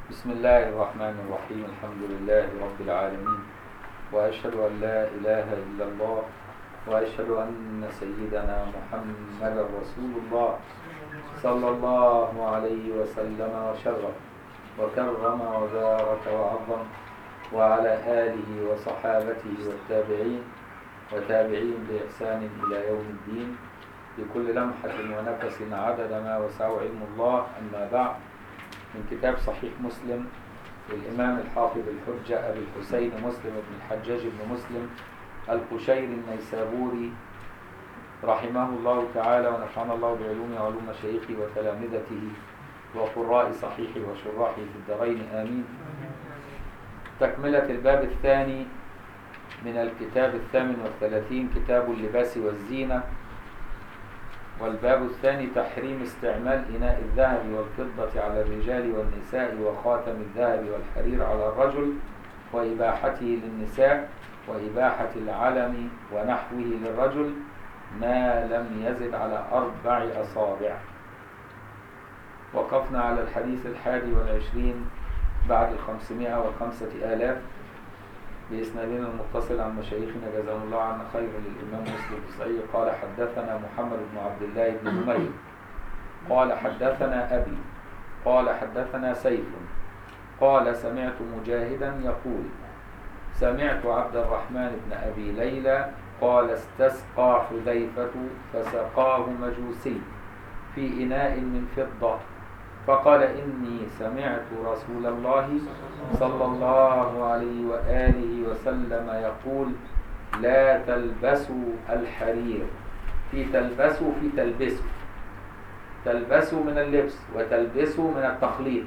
بسم الله الرحمن الرحيم الحمد لله رب العالمين وأشهد أن لا إله إلا الله وأشهد أن سيدنا محمد رسول الله صلى الله عليه وسلم وشرف وكرم وبارك وعظم وعلى آله وصحابته والتابعين وتابعين بإحسان إلى يوم الدين بكل لمحة ونفس عدد ما وسعه علم الله أما بعد من كتاب صحيح مسلم للإمام الحافظ الحجة أبي الحسين مسلم بن الحجاج بن مسلم القشيري النيسابوري رحمه الله تعالى ونفعنا الله بعلومه وعلوم مشايخه وتلامذته وقراء صحيحه وشراحه في الدارين آمين تكملة الباب الثاني من الكتاب الثامن والثلاثين كتاب اللباس والزينة والباب الثاني تحريم استعمال إناء الذهب والفضة على الرجال والنساء وخاتم الذهب والحرير على الرجل وإباحته للنساء وإباحة العلم ونحوه للرجل ما لم يزد على أربع أصابع وقفنا على الحديث الحادي والعشرين بعد الخمسمائة والخمسة آلاف بإسنادنا المتصل عن مشايخنا جزاهم الله عنا خير للإمام مسلم في صحيح قال حدثنا محمد بن عبد الله بن نمير قال حدثنا أبي قال حدثنا سيف قال سمعت مجاهدا يقول سمعت عبد الرحمن بن أبي ليلى قال استسقى حذيفة فسقاه مجوسي في إناء من فضة فقال إني سمعت رسول الله صلى الله عليه وآله وسلم يقول لا تلبسوا الحرير في تلبسوا في تلبسوا تلبسوا من اللبس وتلبسوا من التخليط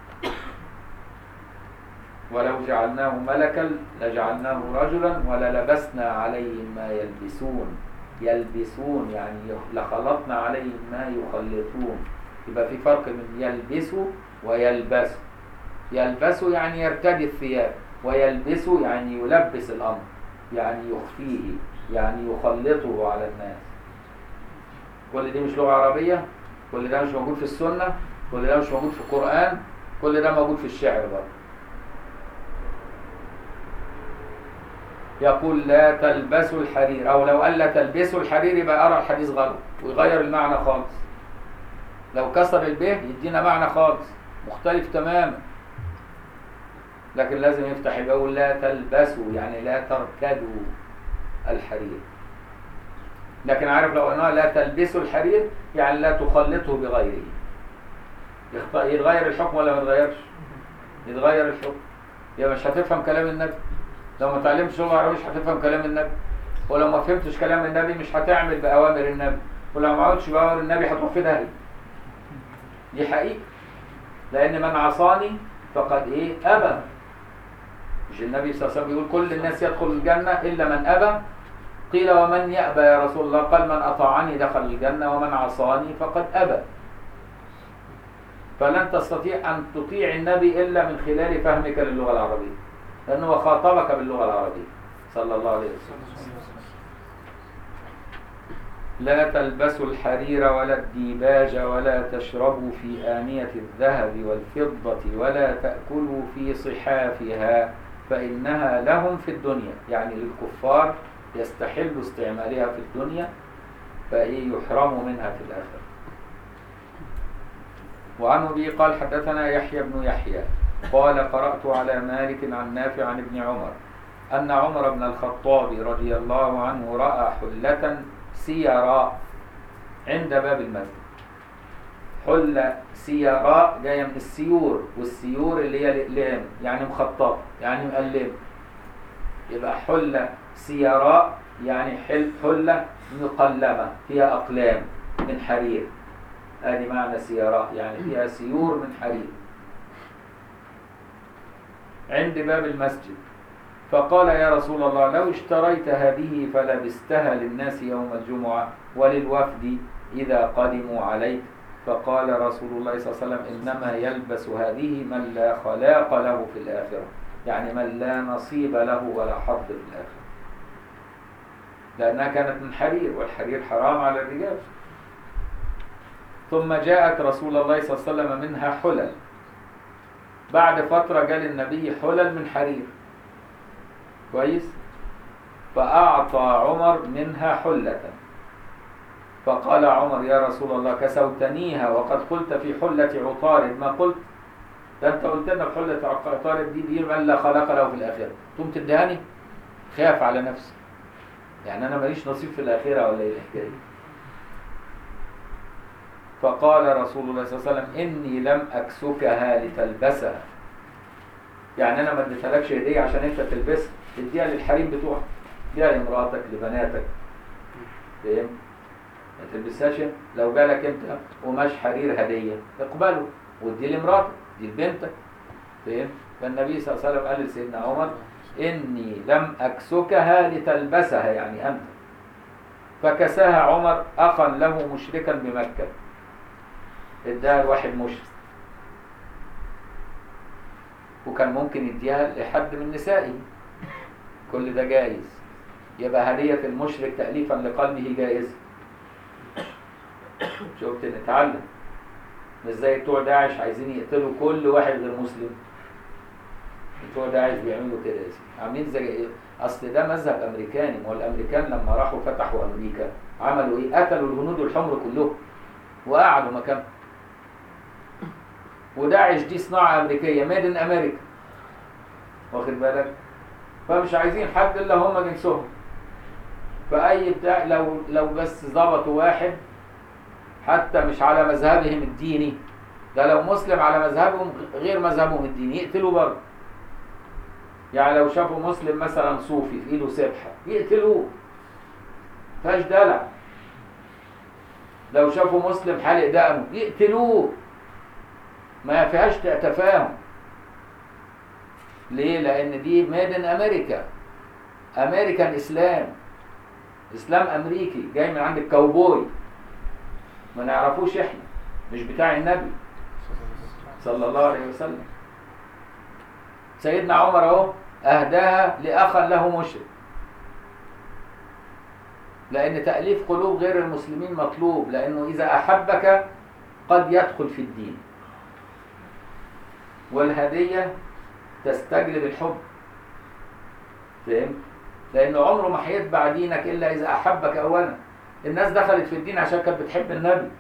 ولو جعلناه ملكا لجعلناه رجلا وللبسنا عليهم ما يلبسون يلبسون يعني لخلطنا عليهم ما يخلطون يبقى في فرق بين يلبسوا ويلبسوا يلبسوا يعني يرتدي الثياب ويلبسوا يعني يلبس الأمر يعني يخفيه يعني يخلطه على الناس كل دي مش لغة عربية كل ده مش موجود في السنة كل ده مش موجود في القرآن كل ده موجود في الشعر برضه يقول لا تلبسوا الحرير او لو قال لا تلبسوا الحرير يبقى ارى الحديث غلط ويغير المعنى خالص لو كسر البه يدينا معنى خالص مختلف تماما لكن لازم يفتح يقول لا تلبسوا يعني لا تركدوا الحرير لكن عارف لو قلنا لا تلبسوا الحرير يعني لا تخلطه بغيره يتغير الحكم ولا ما يتغيرش يتغير الحكم يبقى مش هتفهم كلام النبي لو ما تعلمتش لغه عربيه مش هتفهم كلام النبي ولو ما فهمتش كلام النبي مش هتعمل باوامر النبي ولو ما عملتش باوامر النبي هتروح في داهيه دي حقيقه لان من عصاني فقد ايه ابى مش النبي صلى الله عليه وسلم بيقول كل الناس يدخل الجنه الا من ابى قيل ومن يأبى يا رسول الله قال من أطاعني دخل الجنة ومن عصاني فقد أبى فلن تستطيع أن تطيع النبي إلا من خلال فهمك للغة العربية لأنه خاطبك باللغة العربية صلى الله عليه وسلم لا تلبسوا الحرير ولا الديباج ولا تشربوا في آنية الذهب والفضة ولا تأكلوا في صحافها فإنها لهم في الدنيا يعني للكفار يستحل استعمالها في الدنيا فإيه يحرموا منها في الآخرة وعن أبي قال حدثنا يحيى بن يحيى قال قرأت على مالك عن نافع عن ابن عمر أن عمر بن الخطاب رضي الله عنه رأى حلة سيراء عند باب المسجد حلة سيراء جاية من السيور والسيور اللي هي الإقلام يعني مخططة يعني مقلمة يبقى حلة سيراء يعني حل حلة مقلمة فيها أقلام من حرير ادي معنى سيراء يعني فيها سيور من حرير عند باب المسجد فقال يا رسول الله لو اشتريت هذه فلبستها للناس يوم الجمعة وللوفد إذا قدموا عليك فقال رسول الله صلى الله عليه وسلم إنما يلبس هذه من لا خلاق له في الآخرة يعني من لا نصيب له ولا حظ في الآخرة لأنها كانت من حرير والحرير حرام على الرجال ثم جاءت رسول الله صلى الله عليه وسلم منها حلل بعد فترة جاء للنبي حلل من حرير كويس فأعطى عمر منها حلة فقال عمر يا رسول الله كسوتنيها وقد قلت في حلة عطارد ما قلت ده انت قلت لنا في حلة عطارد دي دي من لا خلق له في الآخرة تقوم تدهاني خاف على نفسي يعني أنا ماليش نصيب في الآخرة ولا إيه الحكاية فقال رسول الله صلى الله عليه وسلم إني لم أكسكها لتلبسها يعني أنا ما اديتهالكش هدية عشان أنت تلبسها تديها للحريم بتوعك اديها لمراتك لبناتك فاهم؟ ما تلبسهاش انت. لو جالك انت قماش حرير هدية اقبله وادي لمراتك دي لبنتك فاهم؟ فالنبي صلى الله عليه وسلم قال لسيدنا عمر إني لم أكسكها لتلبسها يعني أنت فكساها عمر أخا له مشركا بمكة اداها لواحد مشرك وكان ممكن يديها لحد من نسائه كل ده جائز يبقى هدية المشرك تأليفا لقلبه جائز شفت نتعلم مش زي بتوع داعش عايزين يقتلوا كل واحد غير مسلم بتوع داعش بيعملوا كده يا سيدي عاملين زي ايه اصل ده مذهب امريكاني ما هو الامريكان لما راحوا فتحوا امريكا عملوا ايه قتلوا الهنود الحمر كلهم وقعدوا مكانهم وداعش دي صناعه امريكيه ميد ان امريكا واخد بالك فمش عايزين حد الا هم جنسهم فاي بتاع لو لو بس ظبطوا واحد حتى مش على مذهبهم الديني ده لو مسلم على مذهبهم غير مذهبهم الديني يقتلوه برضه يعني لو شافوا مسلم مثلا صوفي في ايده سبحه يقتلوه فيهاش دلع لو شافوا مسلم حالق دقنه يقتلوه ما فيهاش تفاهم ليه لان دي ميد ان امريكا امريكان اسلام اسلام امريكي جاي من عند الكاوبوي ما نعرفوش احنا مش بتاع النبي صلى الله عليه وسلم سيدنا عمر اهو اهداها لاخا له مشرك لان تاليف قلوب غير المسلمين مطلوب لانه اذا احبك قد يدخل في الدين والهديه تستجلب الحب فهمت لانه عمره ما هيتبع دينك الا اذا احبك اولا الناس دخلت في الدين عشان كانت بتحب النبي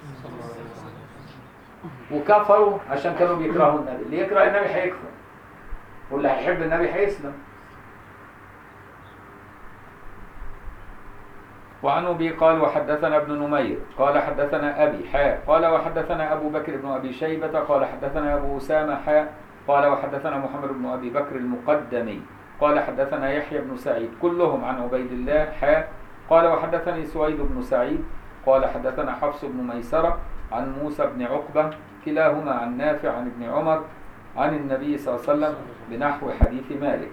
وكفروا عشان كانوا بيكرهوا النبي اللي يكره النبي هيكفر واللي هيحب النبي هيسلم وعن ابي قال وحدثنا ابن نمير قال حدثنا ابي حاء قال وحدثنا ابو بكر بن ابي شيبه قال حدثنا ابو اسامه حاء قال وحدثنا محمد بن ابي بكر المقدمي قال حدثنا يحيى بن سعيد كلهم عن عبيد الله حاء قال وحدثني سويد بن سعيد قال حدثنا حفص بن ميسره عن موسى بن عقبه كلاهما عن نافع عن ابن عمر عن النبي صلى الله عليه وسلم بنحو حديث مالك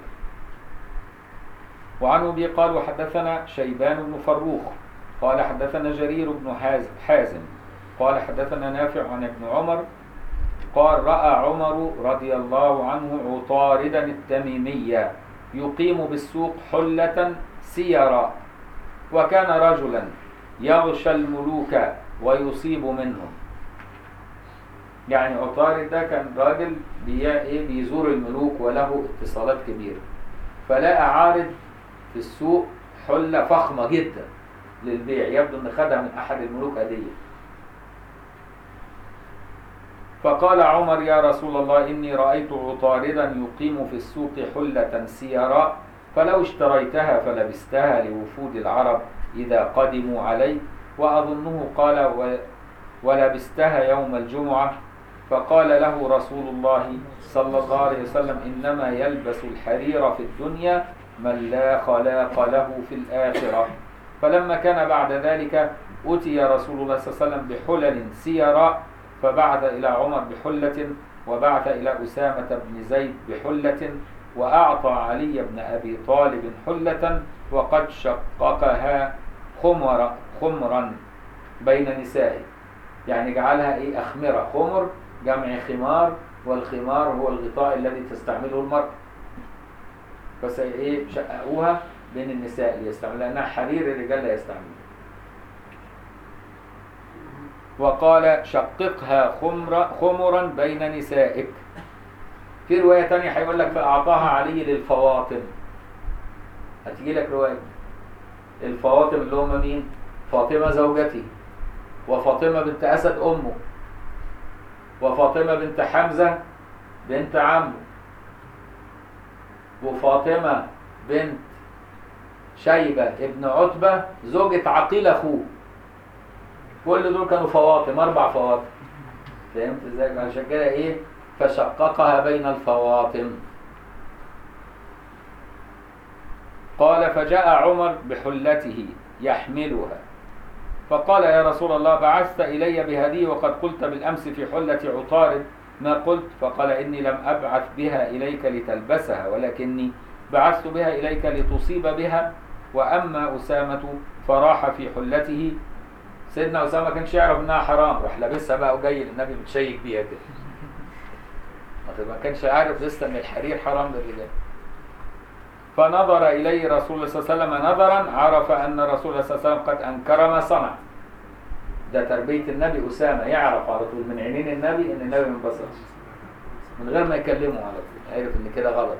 وعن ابي قال وحدثنا شيبان بن فروخ قال حدثنا جرير بن حازم قال حدثنا نافع عن ابن عمر قال راى عمر رضي الله عنه عطاردا التميمية يقيم بالسوق حلة سيرا وكان رجلا يغشى الملوك ويصيب منهم يعني عطارد ده كان راجل بي ايه بيزور الملوك وله اتصالات كبيرة فلقى عارض في السوق حلة فخمة جدا للبيع يبدو ان خدها من احد الملوك هدية فقال عمر يا رسول الله إني رأيت عطاردا يقيم في السوق حلة سيراء فلو اشتريتها فلبستها لوفود العرب إذا قدموا عليك وأظنه قال ولبستها يوم الجمعة فقال له رسول الله صلى الله عليه وسلم إنما يلبس الحرير في الدنيا من لا خلاق له في الآخرة فلما كان بعد ذلك أتي رسول الله صلى الله عليه وسلم بحلل سيراء فبعث إلى عمر بحلة وبعث إلى أسامة بن زيد بحلة وأعطى علي بن أبي طالب حلة وقد شققها خمر خمرا بين نسائه يعني جعلها إيه أخمرة خمر جمع خمار والخمار هو الغطاء الذي تستعمله المرأة بس إيه شققوها بين النساء اللي يستعملها لأنها حرير الرجال لا يستعملها وقال شققها خمر خمرا بين نسائك في رواية تانية هيقول لك فأعطاها علي للفواطم هتيجي لك رواية الفواطم اللي هم مين؟ فاطمة زوجتي وفاطمة بنت أسد أمه وفاطمة بنت حمزة بنت عمه وفاطمة بنت شيبة ابن عتبة زوجة عقيل أخوه كل دول كانوا فواطم أربع فواطم فهمت ازاي؟ عشان كده إيه؟ فشققها بين الفواطم قال فجاء عمر بحلته يحملها فقال يا رسول الله بعثت إلي بهذه وقد قلت بالأمس في حلة عطارد ما قلت فقال إني لم أبعث بها إليك لتلبسها ولكني بعثت بها إليك لتصيب بها وأما أسامة فراح في حلته سيدنا أسامة ما كانش يعرف إنها حرام راح لابسها بقى وجاي للنبي متشيك بيها كده ما كانش عارف لسه إن الحرير حرام للرجال فنظر إليه رسول الله صلى الله عليه وسلم نظرا عرف أن رسول الله صلى الله عليه وسلم قد أنكر ما صنع ده تربية النبي أسامة يعرف على طول من عينين النبي إن النبي ما انبسطش من غير ما يكلمه على طول عرف إن كده غلط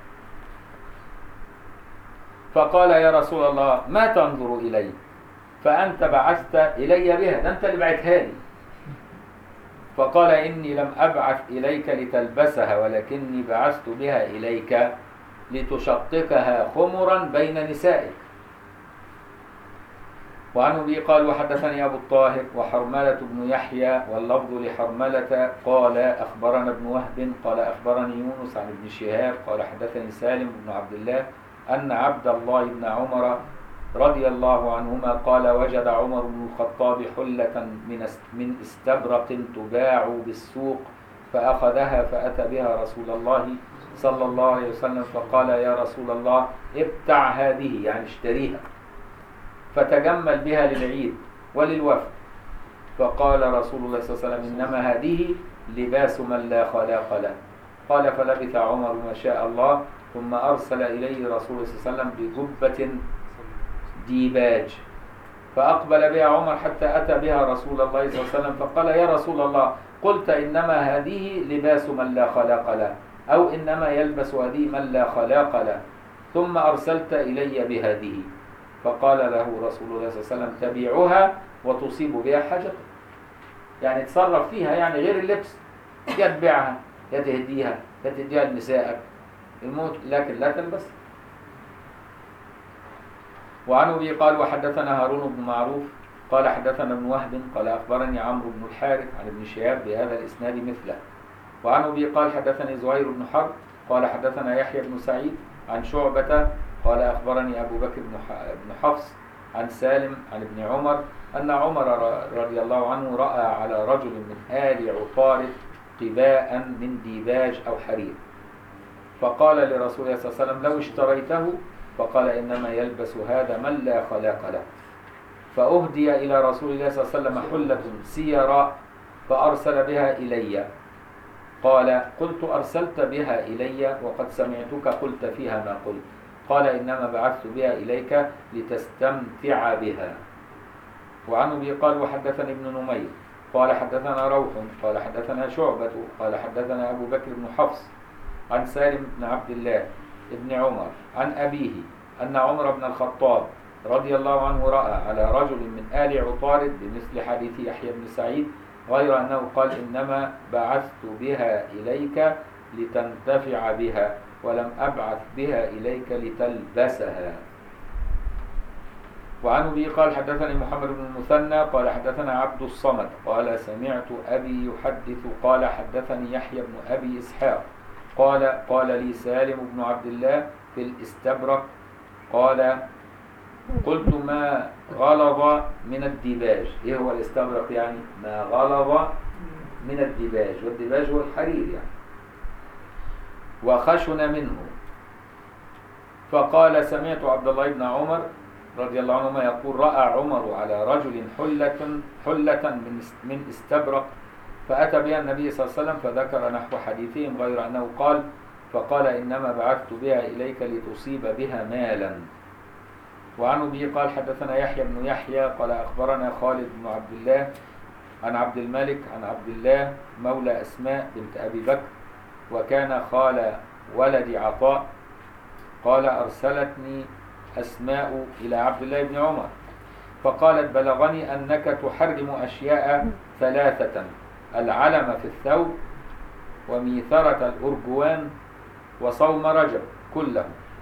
فقال يا رسول الله ما تنظر إلي فأنت بعثت إلي بها ده أنت اللي بعتها لي فقال إني لم أبعث إليك لتلبسها ولكني بعثت بها إليك لتشققها خمرا بين نسائك وعن ابي قال وحدثني ابو الطاهر وحرملة بن يحيى واللفظ لحرملة قال اخبرنا ابن وهب قال اخبرني يونس عن ابن شهاب قال حدثني سالم بن عبد الله ان عبد الله بن عمر رضي الله عنهما قال وجد عمر بن الخطاب حلة من من استبرق تباع بالسوق فاخذها فاتى بها رسول الله صلى الله عليه وسلم فقال يا رسول الله ابتع هذه يعني اشتريها فتجمل بها للعيد وللوفد فقال رسول الله صلى الله عليه وسلم إنما هذه لباس من لا خلاق له قال فلبث عمر ما شاء الله ثم أرسل إليه رسول الله صلى الله عليه وسلم بجبة ديباج فأقبل بها عمر حتى أتى بها رسول الله صلى الله عليه وسلم فقال يا رسول الله قلت إنما هذه لباس من لا خلاق له أو إنما يلبس هذه من لا خلاق له ثم أرسلت إلي بهذه فقال له رسول الله صلى الله عليه وسلم تبيعها وتصيب بها حاجتك يعني تصرف فيها يعني غير اللبس يا تبيعها يا تهديها يا تديها لنسائك الموت لكن لا تلبس وعن ابي قال وحدثنا هارون بن معروف قال حدثنا ابن وهب قال اخبرني عمرو بن الحارث عن ابن شهاب بهذا الاسناد مثله وعن ابي قال حدثني زهير بن حرب قال حدثنا يحيى بن سعيد عن شعبة قال أخبرني أبو بكر بن حفص عن سالم عن ابن عمر أن عمر رضي الله عنه رأى على رجل من آل عطارد قباء من ديباج أو حرير فقال لرسول الله صلى الله عليه وسلم لو اشتريته فقال إنما يلبس هذا من لا خلاق له فأهدي إلى رسول الله صلى الله عليه وسلم حلة سيراء فأرسل بها إلي قال قلت أرسلت بها إلي وقد سمعتك قلت فيها ما قلت قال إنما بعثت بها إليك لتستمتع بها وعن أبي قال وحدثني ابن نمير قال حدثنا روح قال حدثنا شعبة قال حدثنا أبو بكر بن حفص عن سالم بن عبد الله ابن عمر عن أبيه أن عمر بن الخطاب رضي الله عنه رأى على رجل من آل عطارد بمثل حديث يحيى بن سعيد غير أنه قال إنما بعثت بها إليك لتنتفع بها ولم أبعث بها إليك لتلبسها وعن أبي قال حدثني محمد بن المثنى قال حدثنا عبد الصمد قال سمعت أبي يحدث قال حدثني يحيى بن أبي إسحاق قال قال لي سالم بن عبد الله في الاستبرق قال قلت ما غلظ من الديباج ايه هو الاستبرق يعني ما غلظ من الديباج والديباج هو الحرير يعني وخشن منه فقال سمعت عبد الله بن عمر رضي الله عنهما يقول رأى عمر على رجل حلة حلة من من استبرق فأتى بها النبي صلى الله عليه وسلم فذكر نحو حديثهم غير أنه قال فقال إنما بعثت بها إليك لتصيب بها مالا وعن أبي قال حدثنا يحيى بن يحيى قال أخبرنا خالد بن عبد الله عن عبد الملك عن عبد الله مولى أسماء بنت أبي بكر وكان خال ولد عطاء قال أرسلتني أسماء إلى عبد الله بن عمر فقالت بلغني أنك تحرم أشياء ثلاثة العلم في الثوب وميثرة الأرجوان وصوم رجب كله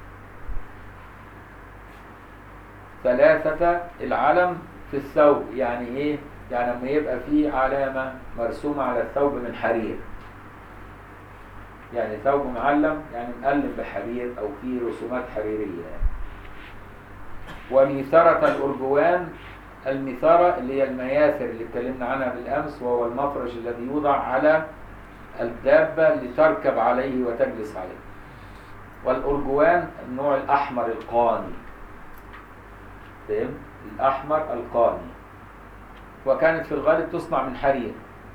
ثلاثة العلم في الثوب يعني ايه؟ يعني لما يبقى فيه علامة مرسومة على الثوب من حرير يعني ثوب معلم يعني مقلب بحرير او فيه رسومات حريرية يعني. وميثرة الأرجوان الميثرة اللي هي المياثر اللي اتكلمنا عنها بالأمس وهو المفرش الذي يوضع على الدابة لتركب عليه وتجلس عليه والأرجوان النوع الأحمر القاني فهم؟ الأحمر القاني وكانت في الغالب تصنع من حرير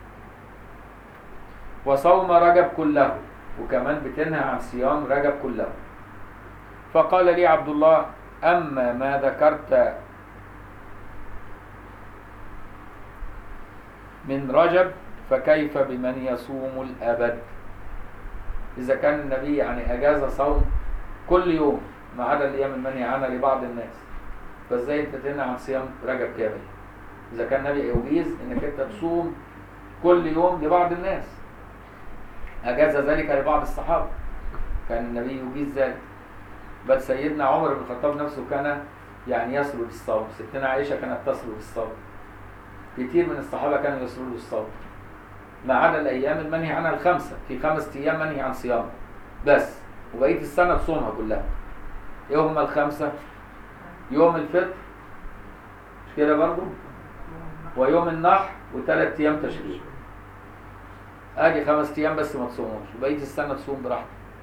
وصوم رجب كله وكمان بتنهى عن صيام رجب كله فقال لي عبد الله أما ما ذكرت من رجب فكيف بمن يصوم الأبد إذا كان النبي يعني أجاز صوم كل يوم ما عدا الأيام المنهي عنها لبعض الناس فازاي انت تنهى عن صيام رجب كامل اذا كان النبي يجيز انك انت تصوم كل يوم لبعض الناس اجاز ذلك لبعض الصحابه كان النبي يجيز ذلك بل سيدنا عمر بن الخطاب نفسه كان يعني يسرد الصوم ستنا عائشه كانت تسرد الصوم كتير من الصحابه كانوا يسردوا الصوم ما عدا الايام المنهي عنها الخمسه في خمس ايام منهي عن صيام بس وبقيه السنه تصومها كلها ايه هم الخمسه يوم الفطر مش كده برضو ويوم النحر وثلاث ايام تشريق ادي خمس ايام بس ما تصوموش وبقيه السنه تصوم براحتك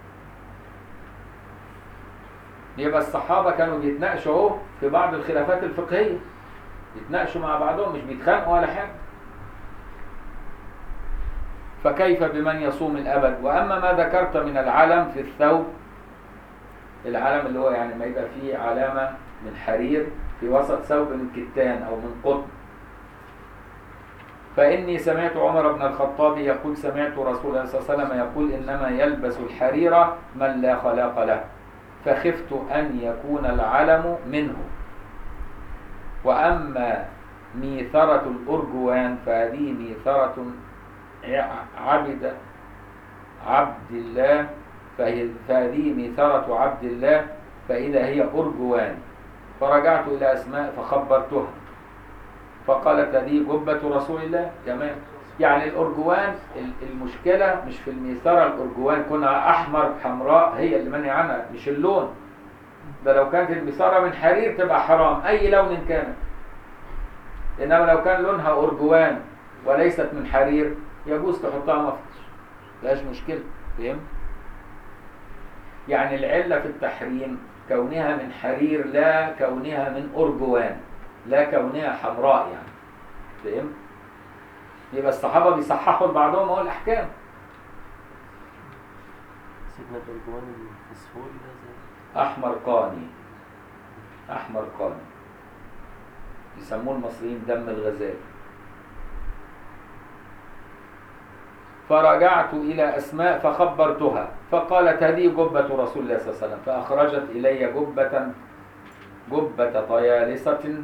يبقى الصحابه كانوا بيتناقشوا اهو في بعض الخلافات الفقهيه يتناقشوا مع بعضهم مش بيتخانقوا ولا حاجه فكيف بمن يصوم الابد واما ما ذكرت من العلم في الثوب العلم اللي هو يعني ما يبقى فيه علامه من حرير في وسط ثوب من كتان او من قطن فإني سمعت عمر بن الخطاب يقول سمعت رسول الله صلى الله عليه وسلم يقول إنما يلبس الحرير من لا خلاق له فخفت أن يكون العلم منه وأما ميثرة الأرجوان فهذه ميثرة عبد عبد الله فهذه ميثرة عبد الله فإذا هي أرجوان فرجعت إلى أسماء فخبرتها فقالت هذه جبة رسول الله تمام يعني الأرجوان المشكلة مش في الميثرة الأرجوان كونها أحمر حمراء هي اللي منهي عنها مش اللون ده لو كانت الميثرة من حرير تبقى حرام أي لون كانت إنما لو كان لونها أرجوان وليست من حرير يجوز تحطها مفرش مفيهاش مشكلة فهم؟ يعني العلة في التحريم كونها من حرير لا كونها من أرجوان لا كونها حمراء يعني فهم؟ يبقى الصحابة بيصححوا لبعضهم هو الأحكام سيدنا الأرجوان الفسفوري ده زي أحمر قاني أحمر قاني يسموه المصريين دم الغزال فرجعت إلى أسماء فخبرتها فقالت هذه جبة رسول الله صلى الله عليه وسلم فأخرجت إلي جبة جبة طيالسة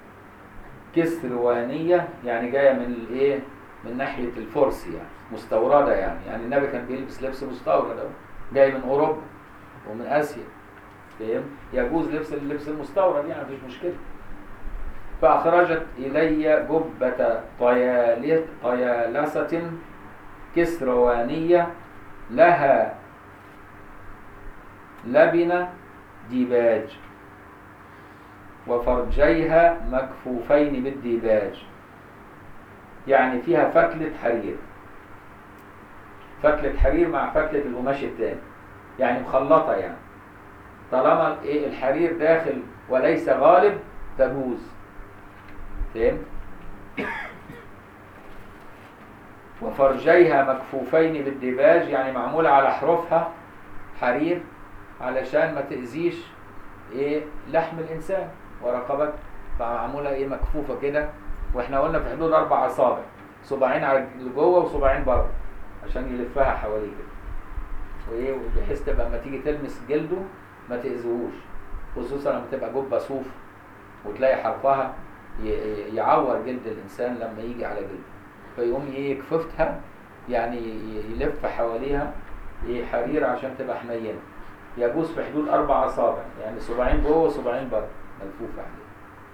كسروانية يعني جاية من الإيه؟ من ناحية الفرس يعني مستوردة يعني يعني النبي كان بيلبس لبس مستورد أهو جاي من أوروبا ومن آسيا فاهم؟ يجوز لبس اللبس المستورد يعني مفيش مشكلة فأخرجت إلي جبة طيال- طيالسة كسروانية لها لبنة ديباج وفرجيها مكفوفين بالديباج يعني فيها فتلة حرير فتلة حرير مع فتلة القماش التاني يعني مخلطة يعني طالما ايه الحرير داخل وليس غالب تجوز فهمت؟ وفرجيها مكفوفين بالديباج يعني معمولة على حروفها حرير علشان ما تأذيش ايه لحم الإنسان ورقبته فمعمولة ايه مكفوفة كده واحنا قلنا في حدود أربع أصابع صباعين على اللي جوه وصباعين بره عشان يلفها حواليه كده وايه بحيث تبقى لما تيجي تلمس جلده ما تاذيهوش خصوصا لما تبقى جبه صوف وتلاقي حرفها ي- ي- يعور جلد الانسان لما يجي على جلده فيقوم ايه يكفتها يعني ي- يلف حواليها ايه حرير عشان تبقى حنينه يجوز في حدود اربع اصابع يعني صباعين جوه وصباعين بره ملفوفه عليه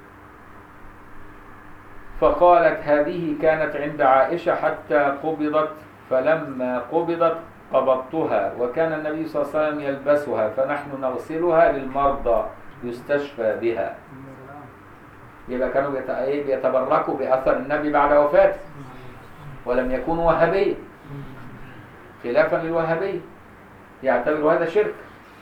فقالت هذه كانت عند عائشه حتى قبضت فلما قبضت قبضتها وكان النبي صلى الله عليه وسلم يلبسها فنحن نغسلها للمرضى يستشفى بها يبقى كانوا بيت- إيه بيتبركوا بأثر النبي بعد وفاته ولم يكونوا وهابية خلافا للوهابية يعتبروا هذا شرك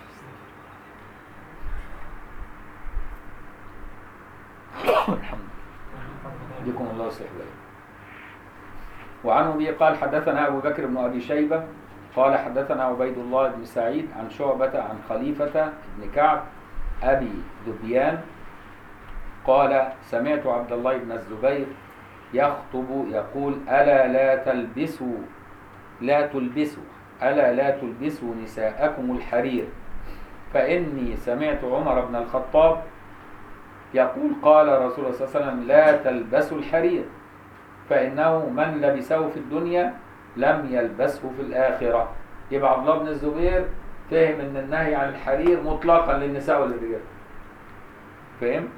الحمد لله يكون الله يصلح لك وعن ابي قال حدثنا ابو بكر بن ابي شيبه قال حدثنا عبيد الله بن سعيد عن شعبة عن خليفة بن كعب أبي ذبيان قال سمعت عبد الله بن الزبير يخطب يقول ألا لا تلبسوا لا تلبسوا ألا لا تلبسوا نساءكم الحرير فإني سمعت عمر بن الخطاب يقول قال رسول الله صلى الله عليه وسلم لا تلبسوا الحرير فإنه من لبسه في الدنيا لم يلبسه في الآخرة يبقى عبد الله بن الزبير فهم ان النهي عن الحرير مطلقا للنساء والرجال فهم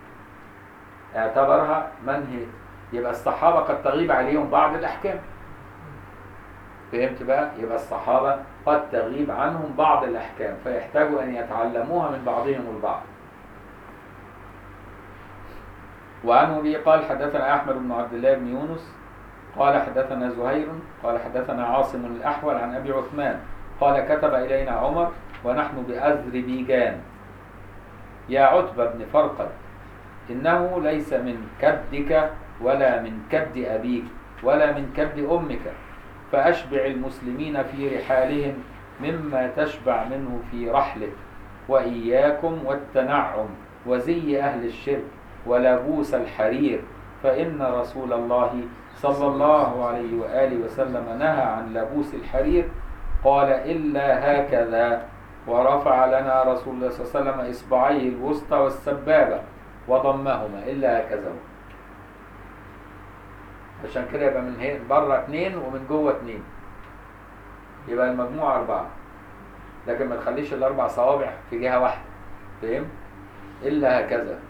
اعتبرها منهي يبقى الصحابة قد تغيب عليهم بعض الأحكام فهمت بقى يبقى الصحابة قد تغيب عنهم بعض الأحكام فيحتاجوا أن يتعلموها من بعضهم البعض وعن أبي قال حدثنا أحمد بن عبد الله بن يونس قال حدثنا زهير قال حدثنا عاصم الأحول عن أبي عثمان قال كتب إلينا عمر ونحن بأذربيجان يا عتبة بن فرقد إنه ليس من كدك ولا من كد أبيك ولا من كد أمك فأشبع المسلمين في رحالهم مما تشبع منه في رحلك وإياكم والتنعم وزي أهل الشرك ولبوس الحرير فإن رسول الله صلى الله عليه وآله وسلم نهى عن لبوس الحرير قال إلا هكذا ورفع لنا رسول الله صلى الله عليه وسلم إصبعيه الوسطى والسبابة وضمهما إلا هكذا عشان كده يبقى من هنا بره اتنين ومن جوه اتنين يبقى المجموع أربعة لكن ما تخليش الأربع صوابع في جهة واحدة فاهم؟ إلا هكذا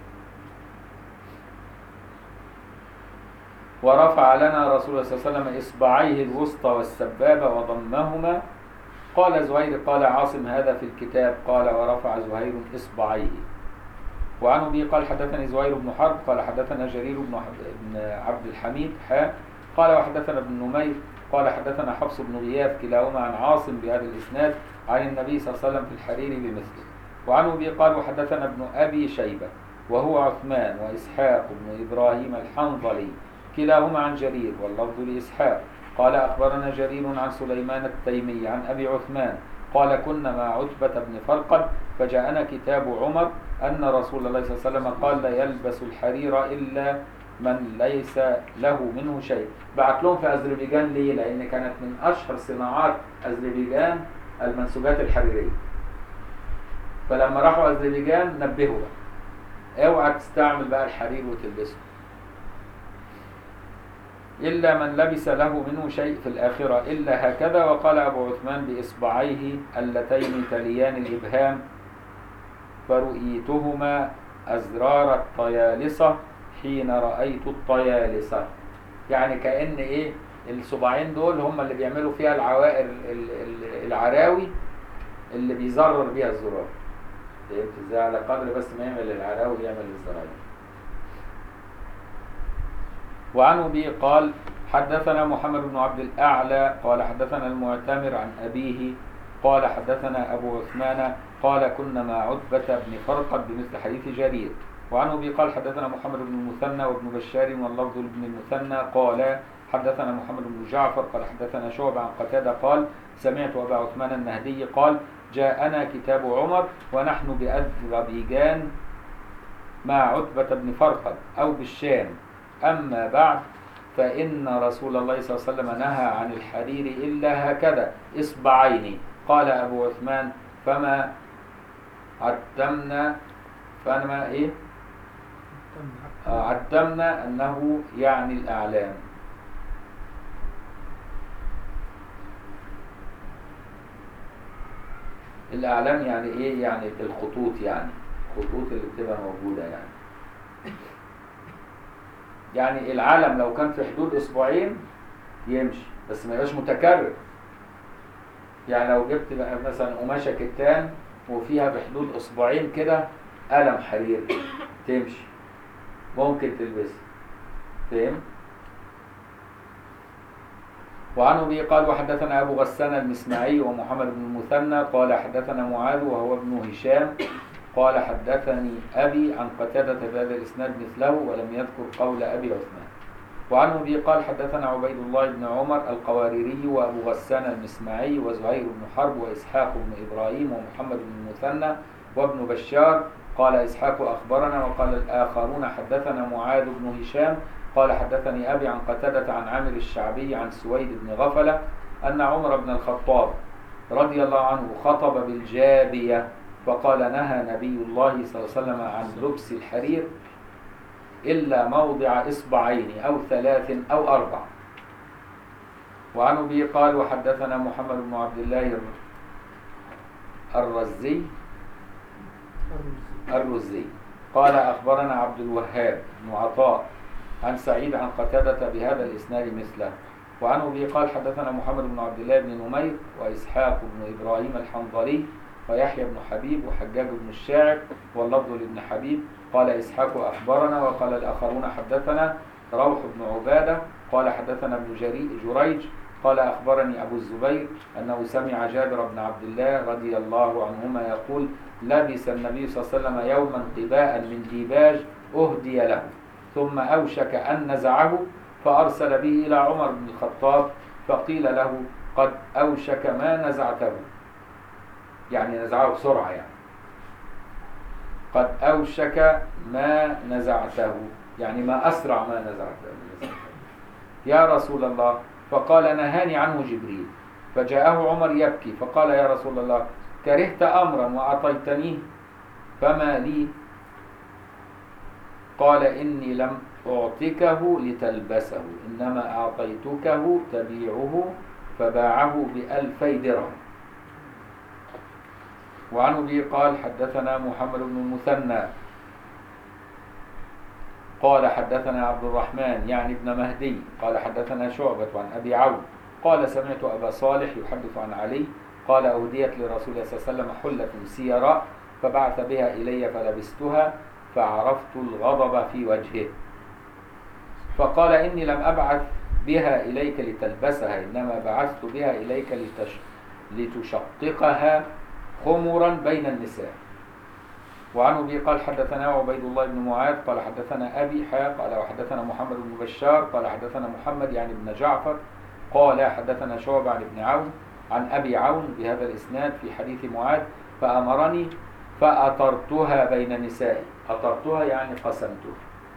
ورفع لنا رسول الله صلى الله عليه وسلم إصبعيه الوسطى والسبابة وضمهما قال زهير قال عاصم هذا في الكتاب قال ورفع زهير إصبعيه وعن أبي قال حدثني زهير بن حرب قال حدثنا جرير بن بن عبد الحميد حا قال وحدثنا ابن نمير قال حدثنا حفص بن غياث كلاهما عن عاصم بهذا الإسناد عن النبي صلى الله عليه وسلم في الحرير بمثله وعن أبي قال وحدثنا ابن أبي شيبة وهو عثمان وإسحاق بن إبراهيم الحنظلي كلاهما عن جرير واللفظ لإسحاق قال أخبرنا جرير عن سليمان التيمي عن أبي عثمان قال كنا مع عتبة بن فرقد فجاءنا كتاب عمر أن رسول الله صلى الله عليه وسلم قال لا يلبس الحرير إلا من ليس له منه شيء بعت لهم في أذربيجان ليه؟ لأن كانت من أشهر صناعات أذربيجان المنسوجات الحريرية فلما راحوا أذربيجان نبهوا بقى اوعى تستعمل بقى الحرير وتلبسه إلا من لبس له منه شيء في الآخرة إلا هكذا وقال أبو عثمان بإصبعيه اللتين تليان الإبهام فرؤيتهما أزرار الطيالسة حين رأيت الطيالسة يعني كأن إيه الصباعين دول هم اللي بيعملوا فيها العوائر ال- ال- العراوي اللي بيزرر بيها الزرار فهمت ازاي على قدر بس ما يعمل العراوي يعمل الزراير وعن أبي قال حدثنا محمد بن عبد الأعلى قال حدثنا المعتمر عن أبيه قال حدثنا أبو عثمان قال كنا مع عتبة بن فرقد بمثل حديث جرير وعن أبي قال حدثنا محمد بن المثنى وابن بشار واللفظ لابن المثنى قال حدثنا محمد بن جعفر قال حدثنا شعبة عن قتادة قال سمعت أبا عثمان النهدي قال جاءنا كتاب عمر ونحن بأذربيجان مع عتبة بن فرقد أو بالشام أما بعد فإن رسول الله صلى الله عليه وسلم نهى عن الحرير إلا هكذا إصبعين قال أبو عثمان فما عتمنا فما إيه آه، عتمنا أنه يعني الأعلام الأعلام يعني إيه يعني الخطوط يعني الخطوط اللي بتبقى موجودة يعني يعني العلم لو كان في حدود أسبوعين يمشي بس ما يبقاش متكرر يعني لو جبت بقى مثلا قماشة كتان وفيها بحدود أسبوعين كده قلم حرير تمشي ممكن تلبسها فاهم؟ وعنه به قال وحدثنا أبو غسان المسمعي ومحمد بن المثنى قال حدثنا معاذ وهو ابن هشام قال حدثني أبي عن قتادة بهذا الإسناد مثله ولم يذكر قول أبي عثمان وعنه به قال حدثنا عبيد الله بن عمر القواريري وأبو غسان المسمعي وزهير بن حرب وإسحاق بن إبراهيم ومحمد بن المثنى وابن بشار قال إسحاق أخبرنا وقال الآخرون حدثنا معاذ بن هشام قال حدثني أبي عن قتادة عن عامر الشعبي عن سويد بن غفلة أن عمر بن الخطاب رضي الله عنه خطب بالجابية فقال نهى نبي الله صلى الله عليه وسلم عن لبس الحرير إلا موضع إصبعين أو ثلاث أو أربع وعنه به قال وحدثنا محمد بن عبد الله الرزي الرزي قال أخبرنا عبد الوهاب بن عطاء عن سعيد عن قتادة بهذا الإسناد مثله وعنه به قال حدثنا محمد بن عبد الله بن نمير وإسحاق بن إبراهيم الحنظلي ويحيى بن حبيب وحجاج بن الشاعر واللفظ لابن حبيب قال إسحاق أخبرنا وقال الآخرون حدثنا روح بن عبادة قال حدثنا ابن جري جريج قال أخبرني أبو الزبير أنه سمع جابر بن عبد الله رضي الله عنهما يقول لبس النبي صلى الله عليه وسلم يوما قباء من ديباج أهدي له ثم أوشك أن نزعه فأرسل به إلى عمر بن الخطاب فقيل له قد أوشك ما نزعته يعني نزعه بسرعة يعني قد أوشك ما نزعته يعني ما أسرع ما نزعته يا رسول الله فقال نهاني عنه جبريل فجاءه عمر يبكي فقال يا رسول الله كرهت أمرا وأعطيتنيه فما لي قال إني لم أعطكه لتلبسه إنما أعطيتكه تبيعه فباعه بألفي درهم وعنه به قال حدثنا محمد بن المثنى قال حدثنا عبد الرحمن يعني ابن مهدي قال حدثنا شعبة عن أبي عون قال سمعت أبا صالح يحدث عن علي قال أهديت لرسول الله صلى الله عليه وسلم حلة سيراء فبعث بها إلي فلبستها فعرفت الغضب في وجهه فقال إني لم أبعث بها إليك لتلبسها إنما بعثت بها إليك لتش... لتشققها خمرا بين النساء وعنه به قال حدثنا عبيد الله بن معاذ قال حدثنا أبي حاء قال وحدثنا محمد بن بشار قال حدثنا محمد يعني بن جعفر قال حدثنا شعبة عن ابن عون عن أبي عون بهذا الإسناد في حديث معاذ فأمرني فأطرتها بين نسائي أطرتها يعني قسمتها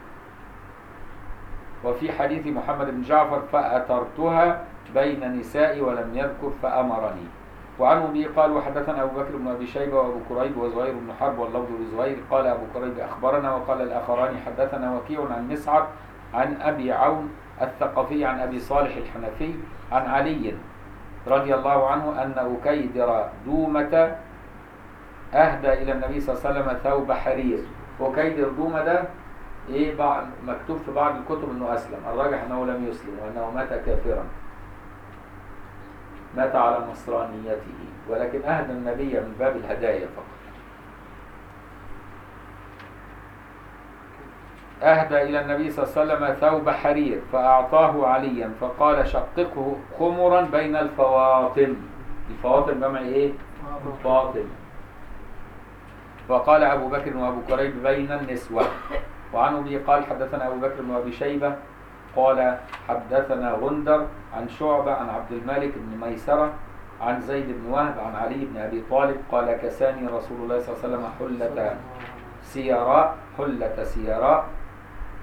وفي حديث محمد بن جعفر فأطرتها بين نسائي ولم يذكر فأمرني وعنه به قال وحدثنا أبو بكر بن أبي شيبة وأبو كريب وزهير بن حرب واللفظ لزهير قال أبو كريب أخبرنا وقال الآخران حدثنا وكيع عن مسعر عن أبي عون الثقفي عن أبي صالح الحنفي عن علي رضي الله عنه أن أكيدر دومة أهدى إلى النبي صلى الله عليه وسلم ثوب حرير أكيدر دومة ده إيه بعض مكتوب في بعض الكتب أنه أسلم الراجح أنه لم يسلم وأنه مات كافرا مات على نصرانيته ولكن أهدى النبي من باب الهدايا فقط أهدى إلى النبي صلى الله عليه وسلم ثوب حرير فأعطاه عليا فقال شققه خمرا بين الفواطم الفواطم جمع إيه؟ فاطم وقال أبو بكر وأبو كريب بين النسوة وعنه به قال حدثنا أبو بكر وأبي شيبة قال حدثنا غندر عن شعبة عن عبد الملك بن ميسرة عن زيد بن وهب عن علي بن أبي طالب قال كساني رسول الله صلى الله عليه وسلم حلة سيراء حلة سيراء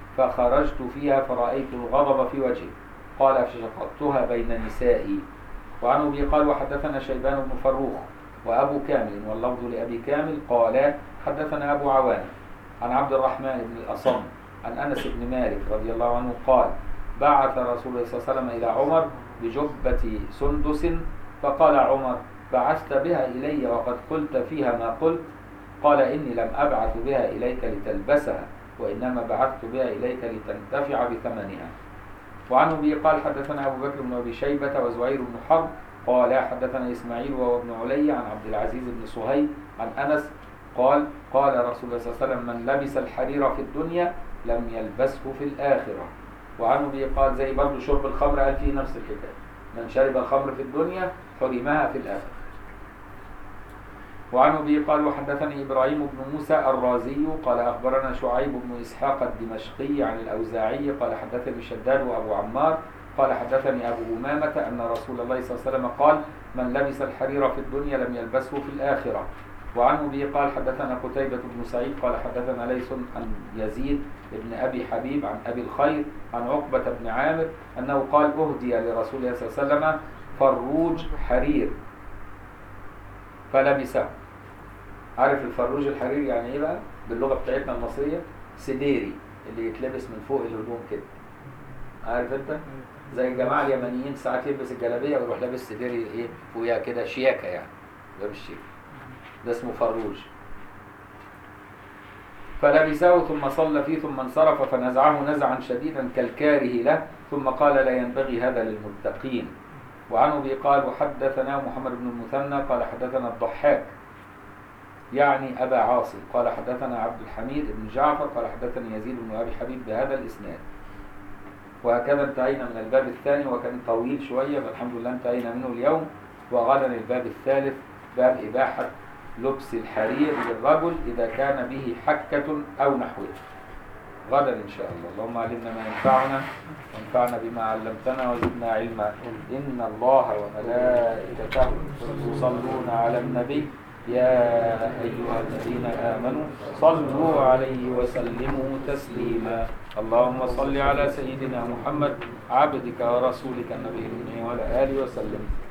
فخرجت فيها فرأيت الغضب في وجهي قال فشققتها بين نسائي وعن أبي قال وحدثنا شيبان بن فروخ وأبو كامل واللفظ لأبي كامل قال حدثنا أبو عوان عن عبد الرحمن بن الأصم عن أنس بن مالك رضي الله عنه قال بعث رسول الله صلى الله عليه وسلم إلى عمر بجبة سندس فقال عمر بعثت بها إلي وقد قلت فيها ما قلت قال إني لم أبعث بها إليك لتلبسها وإنما بعثت بها إليك لتنتفع بثمنها وعن أبي قال حدثنا أبو بكر بن أبي شيبة وزهير بن حرب قال حدثنا إسماعيل وهو ابن علي عن عبد العزيز بن صهيب عن أنس قال قال رسول الله صلى الله عليه وسلم من لبس الحرير في الدنيا لم يلبسه في الآخرة وعن أبي قال زي برضه شرب الخمر قال فيه نفس الحكاية من شرب الخمر في الدنيا حرمها في الآخرة وعن أبي قال وحدثني إبراهيم بن موسى الرازي قال أخبرنا شعيب بن إسحاق الدمشقي عن الأوزاعي قال حدثني شداد وأبو عمار قال حدثني أبو أمامة أن رسول الله صلى الله عليه وسلم قال من لبس الحرير في الدنيا لم يلبسه في الآخرة وعن أبي قال حدثنا قتيبة بن سعيد قال حدثنا ليس عن يزيد بن أبي حبيب عن أبي الخير عن عقبة بن عامر أنه قال أهدي لرسول الله صلى الله عليه وسلم فروج حرير فلبسه عارف الفروج الحرير يعني ايه بقى باللغه بتاعتنا المصريه سديري اللي يتلبس من فوق الهدوم كده عارف انت زي الجماعه اليمنيين ساعات يلبس الجلابيه ويروح لابس سديري ايه فوقيها كده شياكه يعني ده مش شيك ده اسمه فروج فلبسه ثم صلى فيه ثم انصرف فنزعه نزعا شديدا كالكاره له ثم قال لا ينبغي هذا للمتقين وعن ابي قال وحدثنا محمد بن المثنى قال حدثنا الضحاك يعني أبا عاصم قال حدثنا عبد الحميد بن جعفر قال حدثني يزيد بن أبي حبيب بهذا الإسناد وهكذا انتهينا من الباب الثاني وكان طويل شوية فالحمد لله انتهينا منه اليوم وغدا الباب الثالث باب إباحة لبس الحرير للرجل إذا كان به حكة أو نحوه غدا إن شاء الله اللهم علمنا ما ينفعنا وانفعنا بما علمتنا وزدنا علما إن الله وملائكته يصلون على النبي يا أيها الذين آمنوا صلوا عليه وسلموا تسليما اللهم صل على سيدنا محمد عبدك ورسولك النبي الأمي وعلى آله وسلم